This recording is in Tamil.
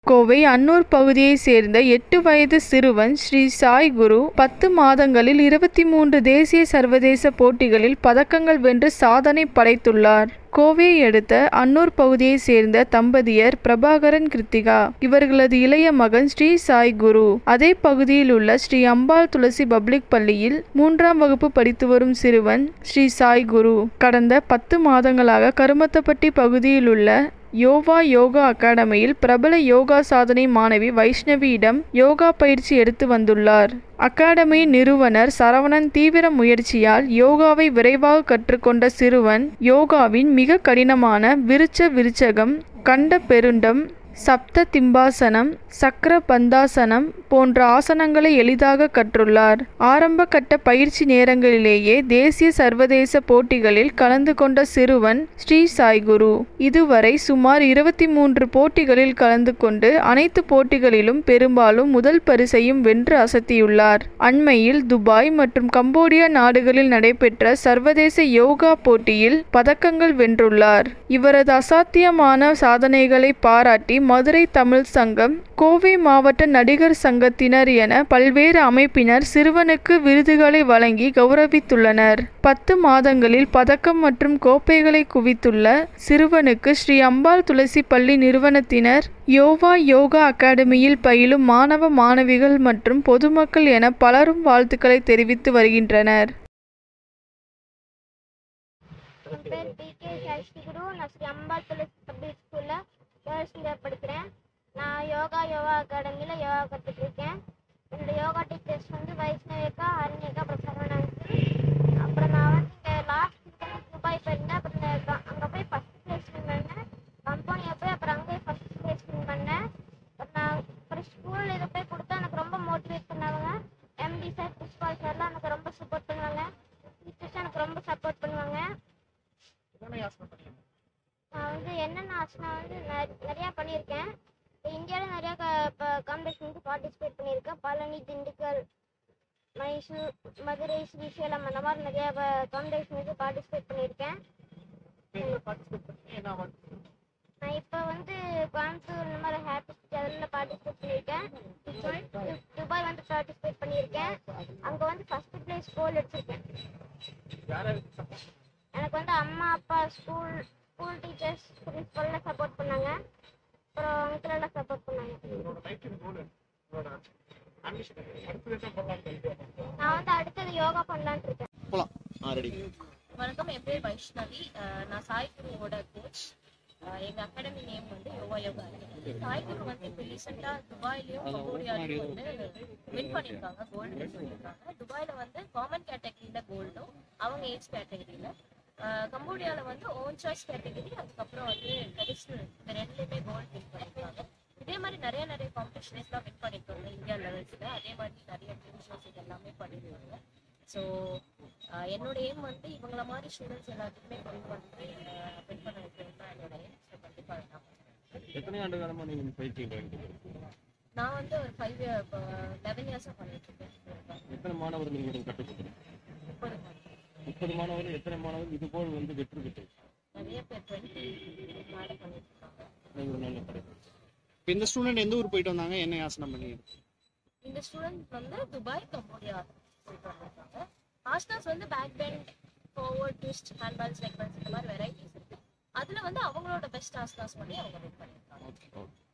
கோவை அன்னூர் பகுதியைச் சேர்ந்த எட்டு வயது சிறுவன் ஸ்ரீ சாய் குரு பத்து மாதங்களில் இருபத்தி மூன்று தேசிய சர்வதேச போட்டிகளில் பதக்கங்கள் வென்று சாதனை படைத்துள்ளார் கோவையை அடுத்த அன்னூர் பகுதியைச் சேர்ந்த தம்பதியர் பிரபாகரன் கிருத்திகா இவர்களது இளைய மகன் ஸ்ரீ சாய் குரு அதே பகுதியில் உள்ள ஸ்ரீ அம்பாள் துளசி பப்ளிக் பள்ளியில் மூன்றாம் வகுப்பு படித்து வரும் சிறுவன் ஸ்ரீ சாய் குரு கடந்த பத்து மாதங்களாக கருமத்தப்பட்டி பகுதியில் உள்ள யோவா யோகா அகாடமியில் பிரபல யோகா சாதனை மாணவி வைஷ்ணவியிடம் யோகா பயிற்சி எடுத்து வந்துள்ளார் அகாடமியின் நிறுவனர் சரவணன் தீவிர முயற்சியால் யோகாவை விரைவாக கற்றுக்கொண்ட சிறுவன் யோகாவின் மிக கடினமான விருச்ச விருச்சகம் கண்ட பெருண்டம் சப்த திம்பாசனம் சக்கர பந்தாசனம் போன்ற ஆசனங்களை எளிதாக கற்றுள்ளார் ஆரம்ப கட்ட பயிற்சி நேரங்களிலேயே தேசிய சர்வதேச போட்டிகளில் கலந்து கொண்ட சிறுவன் ஸ்ரீ சாய்குரு இதுவரை சுமார் இருபத்தி மூன்று போட்டிகளில் கலந்து கொண்டு அனைத்து போட்டிகளிலும் பெரும்பாலும் முதல் பரிசையும் வென்று அசத்தியுள்ளார் அண்மையில் துபாய் மற்றும் கம்போடியா நாடுகளில் நடைபெற்ற சர்வதேச யோகா போட்டியில் பதக்கங்கள் வென்றுள்ளார் இவரது அசாத்தியமான சாதனைகளை பாராட்டி மதுரை தமிழ் சங்கம் கோவை மாவட்ட நடிகர் சங்கத்தினர் என பல்வேறு அமைப்பினர் சிறுவனுக்கு விருதுகளை வழங்கி கௌரவித்துள்ளனர் பத்து மாதங்களில் பதக்கம் மற்றும் கோப்பைகளை குவித்துள்ள சிறுவனுக்கு ஸ்ரீ அம்பாள் துளசி பள்ளி நிறுவனத்தினர் யோவா யோகா அகாடமியில் பயிலும் மாணவ மாணவிகள் மற்றும் பொதுமக்கள் என பலரும் வாழ்த்துக்களை தெரிவித்து வருகின்றனர் என் பேர் பி கே சாய்ஸ்ரீ குரு நான் ஸ்ரீ அம்பாள் துளசி பப்ளிக் ஸ்கூலில் கேர்ள்ஸ் இயர் படிக்கிறேன் நான் யோகா யோகா அகாடமியில் யோகா கற்றுட்டு இருக்கேன் என்னோட யோகா டீச்சர்ஸ் வந்து வைஷ்ணவியக்கா ஹரண்யக்கா அப்புறம் சரவணாங்கு அப்புறம் நான் வந்து இங்கே லாஸ்ட் வீக் துபாய் போயிருந்தேன் அப்புறம் அங்கே போய் ஃபஸ்ட் ப்ளேஸ் வின் பண்ணேன் கம்பெனியை போய் அப்புறம் அங்கேயே ஃபஸ்ட் ப்ளேஸ் வின் பண்ணேன் அப்புறம் நான் அப்புறம் ஸ்கூலில் இதை போய் கொடுத்தா எனக்கு ரொம்ப மோட்டிவேட் பண்ணாங்க எம்டி சார் பிரின்ஸ்பால் சார்லாம் எனக்கு ரொம்ப சப்போர்ட் பண்ணுவாங்க டீச்சர்ஸ் எனக்கு ரொம்ப சப்போர்ட் பண்ணுவாங்க நான் வந்து என்னென்ன ஆசனா வந்து நெ- நிறையா பண்ணியிருக்கேன் இந்தியாவில் நிறையா காம்படிஷனுக்கு பார்ட்டிசிபேட் பண்ணியிருக்கேன் பழனி திண்டுக்கல் மைசூர் மதுரை ஸ்ரீசைலம் அந்த மாதிரி நிறையா காம்படிஷனுக்கு பார்ட்டிசிபேட் பண்ணியிருக்கேன் நான் இப்போ வந்து கோயம்புத்தூர் இந்த மாதிரி ஹேப்பி அதில் பார்ட்டிசிபேட் பண்ணியிருக்கேன் து- துபாய் வந்து பார்ட்டிசிபேட் பண்ணியிருக்கேன் அங்கே வந்து ஃபஸ்ட்டு ப்ளேஸ் கோல் எடுத்திருக்கேன் எனக்கு வந்து அம்மா அப்பா ஸ்கூல் ஸ்கூல் டீச்சர்ஸ் பிரின்ஸ்பல்லாம் சப்போர்ட் பண்ணாங்க அப்புறம் அங்கிள் எல்லாம் சப்போர்ட் பண்ணாங்க நான் வந்து அடுத்தது யோகா பண்ணலான்ட்டு இருக்கேன் போலாம் ஆ ரெடி வணக்கம் என் பேர் வைஷ்ணவி அஹ் நான் சாய் குருவோட கோச் எங்க அகாடமி நேம் வந்து யோகா யோகா Academy. சாய் குரு வந்து இப்போ ரீசெண்டா துபாயிலையும் கம்போடியாலையும் வந்து வின் பண்ணியிருக்காங்க கோல்டு வின் பண்ணியிருக்காங்க துபாயில வந்து காமன் கேட்டகரியில கோல்டும் அவங்க ஏஜ் கேட்டகரியில கம்போடியால வந்து ஓன் சாய்ஸ் கேட்டகரி அதுக்கப்புறம் வந்து ட்ரெடிஷ்னல் இந்த ரெண்டுலையுமே கோல்டு வின் பண்ணியிருக்காங்க இதே மாதிரி நிறைய நிறைய காம்படிஷன்ஸ்லாம் வின் பண்ணியிருக்காங்க இந்தியா லெவல்ஸ்ல அதே மாதிரி நிறைய டிவி ஷோஸ் இது எல்லாமே பண்ணியிருக்காங்க ஸோ என்னோட எய்ம் வந்து இவங்கள மாதிரி ஸ்டூடெண்ட்ஸ் எல்லாத்துக்குமே கொண்டு வந்து வின் பண்ண வைக்கணும் தான் என்னோட எய்ம் ஸோ கண்டிப்பாக நான் எத்தனை ஆண்டு காலமா நீங்க பயிற்சி பண்ணிட்டு நான் வந்து ஒரு ஃபைவ் இயர் இப்போ லெவன் இயர்ஸாக பண்ணிட்டு இருக்கேன் எத்தனை மாணவர்கள் நீங்க கற்றுக் கொடுக்குறீங்க முப்பது மாதிரி முப்பது மாணவர்கள் எத்தனை மாணவர்கள் இது போல் வந்து வெற்றி பெற்று நிறைய பேர் டுவெண்ட்டி மேலே பண்ணிட்டு இருக்காங்க ஒரு நல்ல படைப்பு இப்போ இந்த ஸ்டூடெண்ட் எந்த ஊர் போயிட்டு வந்தாங்க என்ன ஆசனம் பண்ணி இந்த ஸ்டூடெண்ட் வந்து துபாய் கம்போடியா போயிட்டு வந்திருக்காங்க ஆஸ்னாஸ் வந்து back bend forward twist hand balance leg balance இந்த மாதிரி வெரைட்டிஸ் இருக்கு அதுல வந்து அவங்களோட பெஸ்ட் ஆஸ்னாஸ் பண்ணி அவங்க வின் பண்ணியிருக்காங்க ஓகே ஓகே